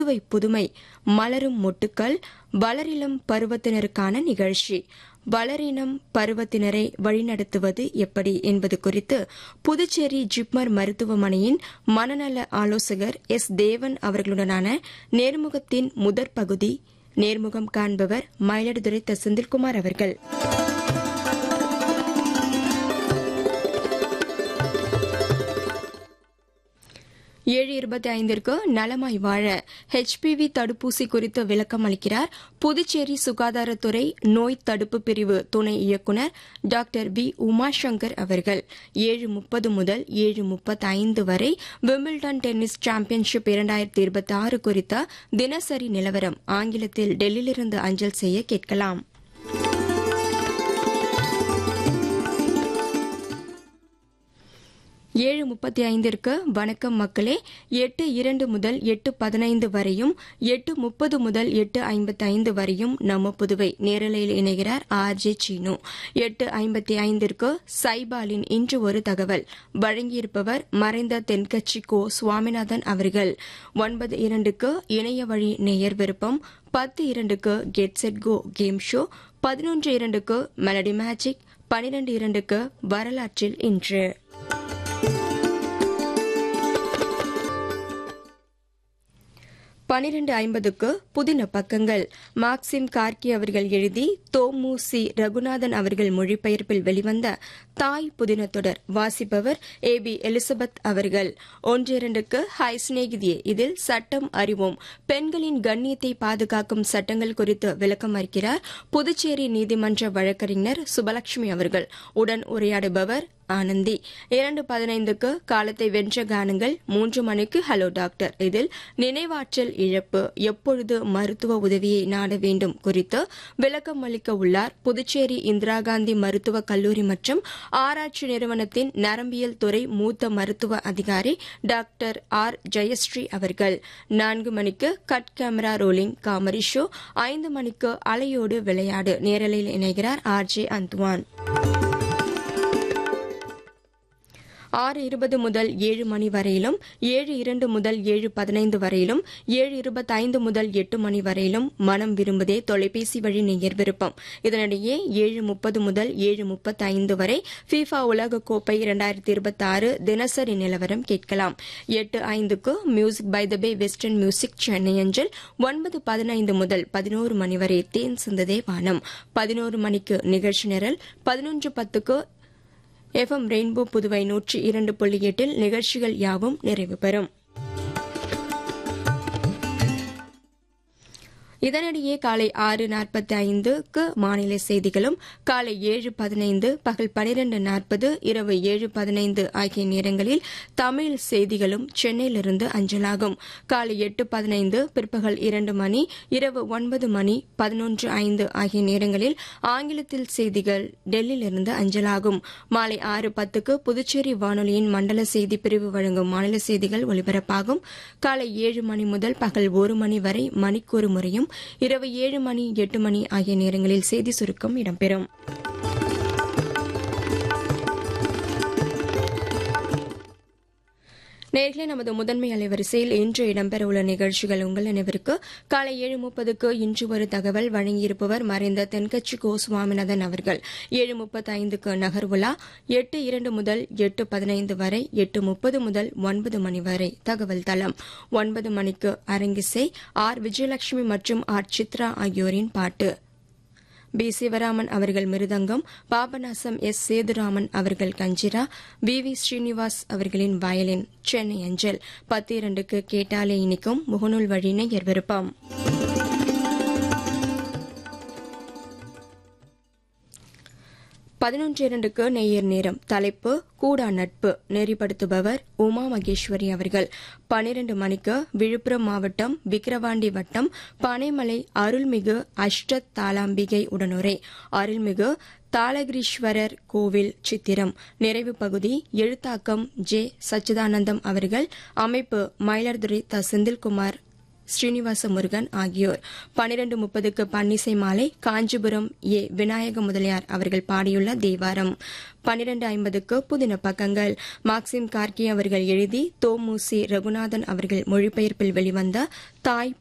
புதுவை புதுமை மலரும் மொட்டுக்கள் வளரிளம் பருவத்தினருக்கான நிகழ்ச்சி வளரினம் பருவத்தினரை வழிநடத்துவது எப்படி என்பது குறித்து புதுச்சேரி ஜிப்மர் மருத்துவமனையின் மனநல ஆலோசகர் எஸ் தேவன் அவர்களுடனான நேர்முகத்தின் முதற் பகுதி நேர்முகம் காண்பவர் மயிலாடுதுறை த செந்தில்குமார் அவர்கள் ஏழு இருபத்தி ஐந்திற்கு நலமாய் வாழ ஹெச்பிவி தடுப்பூசி குறித்து விளக்கம் அளிக்கிறார் புதுச்சேரி சுகாதாரத்துறை நோய் தடுப்பு பிரிவு துணை இயக்குநர் டாக்டர் வி உமாசங்கர் அவர்கள் ஏழு முப்பது முதல் ஏழு முப்பத்தி ஐந்து வரை விம்பிள்டன் டென்னிஸ் சாம்பியன்ஷிப் இரண்டாயிரத்தி இருபத்தி ஆறு குறித்த தினசரி நிலவரம் ஆங்கிலத்தில் டெல்லியிலிருந்து அஞ்சல் செய்ய கேட்கலாம் ஏழு முப்பத்தி ஐந்திற்கு வணக்கம் மக்களே எட்டு இரண்டு முதல் எட்டு பதினைந்து வரையும் எட்டு முப்பது முதல் எட்டு ஐம்பத்தி ஐந்து வரையும் நம்ம புதுவை நேரலையில் இணைகிறார் ஆர் ஜே சீனு எட்டு ஐம்பத்தி ஐந்திற்கு சைபாலின் இன்று ஒரு தகவல் வழங்கியிருப்பவர் மறைந்த தென்கட்சி கோ சுவாமிநாதன் அவர்கள் ஒன்பது இரண்டுக்கு இணைய வழி நேயர் விருப்பம் பத்து இரண்டுக்கு get set go game show பதினொன்று இரண்டுக்கு மெலடி மேஜிக் பனிரெண்டு இரண்டுக்கு வரலாற்றில் இன்று பனிரெண்டு ஐம்பதுக்கு புதின பக்கங்கள் மார்க்சிம் கார்கி அவர்கள் எழுதி தோமு சி ரகுநாதன் அவர்கள் மொழிபெயர்ப்பில் வெளிவந்த தாய் புதின தொடர் வாசிப்பவர் ஏ பி எலிசபெத் அவர்கள் ஒன்றிரண்டுக்கு ஹை சிநேகிதியே இதில் சட்டம் அறிவோம் பெண்களின் கண்ணியத்தை பாதுகாக்கும் சட்டங்கள் குறித்து விளக்கம் அளிக்கிறார் புதுச்சேரி நீதிமன்ற வழக்கறிஞர் சுபலட்சுமி அவர்கள் உடன் உரையாடுபவர் ஆனந்தி இரண்டு பதினைந்துக்கு காலத்தை வென்ற கானங்கள் மூன்று மணிக்கு ஹலோ டாக்டர் இதில் நினைவாற்றல் இழப்பு எப்பொழுது மருத்துவ உதவியை நாட வேண்டும் குறித்து விளக்கம் அளிக்க உள்ளார் புதுச்சேரி இந்திரா காந்தி மருத்துவக் கல்லூரி மற்றும் ஆராய்ச்சி நிறுவனத்தின் நரம்பியல் துறை மூத்த மருத்துவ அதிகாரி டாக்டர் ஆர் ஜெயஸ்ரீ அவர்கள் நான்கு மணிக்கு cut camera rolling comedy show ஐந்து மணிக்கு அலையோடு விளையாடு நேரலையில் இணைகிறார் ஆர் ஜே அந்த்வான் ஆறு இருபது முதல் ஏழு மணி வரையிலும் ஏழு இரண்டு முதல் ஏழு பதினைந்து வரையிலும் ஏழு இருபத்தைந்து முதல் எட்டு மணி வரையிலும் மனம் விரும்புதே தொலைபேசி வழி நேயர் விருப்பம் இதனிடையே ஏழு முப்பது முதல் ஏழு முப்பத்தைந்து வரை ஃபீஃபா உலகக்கோப்பை இரண்டாயிரத்தி இருபத்தி ஆறு தினசரி நிலவரம் கேட்கலாம் எட்டு ஐந்துக்கு music by the bay western music Chennai அஞ்சல் ஒன்பது பதினைந்து முதல் பதினோரு மணி வரை தேன் சிந்ததே வானம் பதினோரு மணிக்கு நிகழ்ச்சி நிரல் பதினொன்று பத்துக்கு எஃப்எம் ரெயின்போ புதுவை நூற்றி இரண்டு புள்ளி எட்டில் நிகழ்ச்சிகள் யாவும் நிறைவு பெறும் இதனிடையே காலை ஆறு நாற்பத்தி ஐந்துக்கு மாநில செய்திகளும் காலை ஏழு பதினைந்து பகல் பனிரெண்டு நாற்பது இரவு ஏழு பதினைந்து ஆகிய நேரங்களில் தமிழ் செய்திகளும் சென்னையிலிருந்து அஞ்சலாகும் காலை எட்டு பதினைந்து பிற்பகல் இரண்டு மணி இரவு ஒன்பது மணி பதினொன்று ஐந்து ஆகிய நேரங்களில் ஆங்கிலத்தில் செய்திகள் டெல்லியிலிருந்து அஞ்சலாகும் மாலை ஆறு பத்துக்கு புதுச்சேரி வானொலியின் மண்டல செய்தி பிரிவு வழங்கும் மாநில செய்திகள் ஒலிபரப்பாகும் காலை ஏழு மணி முதல் பகல் ஒரு மணி வரை மணிக்கொரு முறையும் இரவு ஏழு மணி எட்டு மணி ஆகிய நேரங்களில் செய்தி சுருக்கம் இடம்பெறும் நேர்களே நமது முதன்மை அலைவரிசையில் இன்று இடம்பெறவுள்ள நிகழ்ச்சிகள் உங்கள் நினைவிற்கு காலை ஏழு முப்பதுக்கு இன்று ஒரு தகவல் வழங்கியிருப்பவர் மறைந்த தென்கட்சி கோ சுவாமிநாதன் அவர்கள் ஏழு முப்பத்தி ஐந்துக்கு நகர்வுலா எட்டு இரண்டு முதல் எட்டு பதினைந்து வரை எட்டு முப்பது முதல் ஒன்பது மணி வரை தகவல் தளம் ஒன்பது மணிக்கு அரங்கிசை ஆர் விஜயலட்சுமி மற்றும் ஆர் சித்ரா ஆகியோரின் பாட்டு பி சிவராமன் அவர்கள் மிருதங்கம் பாபநாசம் எஸ் சேதுராமன் அவர்கள் கஞ்சிரா வி வி ஸ்ரீனிவாஸ் அவர்களின் வயலின் சென்னை அஞ்சல் பத்து இரண்டுக்கு கேட்டாலே இனிக்கும் முகநூல் வழி நேயர் விருப்பம் பதினொன்று இரண்டுக்கு நேயர் நேரம் தலைப்பு கூடா நட்பு நெறிப்படுத்துபவர் உமா மகேஸ்வரி அவர்கள் பனிரெண்டு மணிக்கு விழுப்புரம் மாவட்டம் விக்கிரவாண்டி வட்டம் பனைமலை அருள்மிகு அஷ்ட தாளாம்பிகை உடனுரை அருள்மிகு தாளகிரீஸ்வரர் கோவில் சித்திரம் நிறைவு பகுதி எழுத்தாக்கம் ஜே சச்சிதானந்தம் அவர்கள் அமைப்பு மயிலாடுதுறை த செந்தில்குமார் ஸ்ரீனிவாச முருகன் ஆகியோர் பனிரண்டு முப்பதுக்கு பன்னிசை மாலை காஞ்சிபுரம் ஏ விநாயக முதலியார் அவர்கள் பாடியுள்ள தேவாரம் பனிரண்டு ஐம்பதுக்கு புதின பக்கங்கள் மார்க்சிம் கார்கி அவர்கள் எழுதி தோமுசி ரகுநாதன் அவர்கள் மொழிபெயர்ப்பில் வெளிவந்த தாய்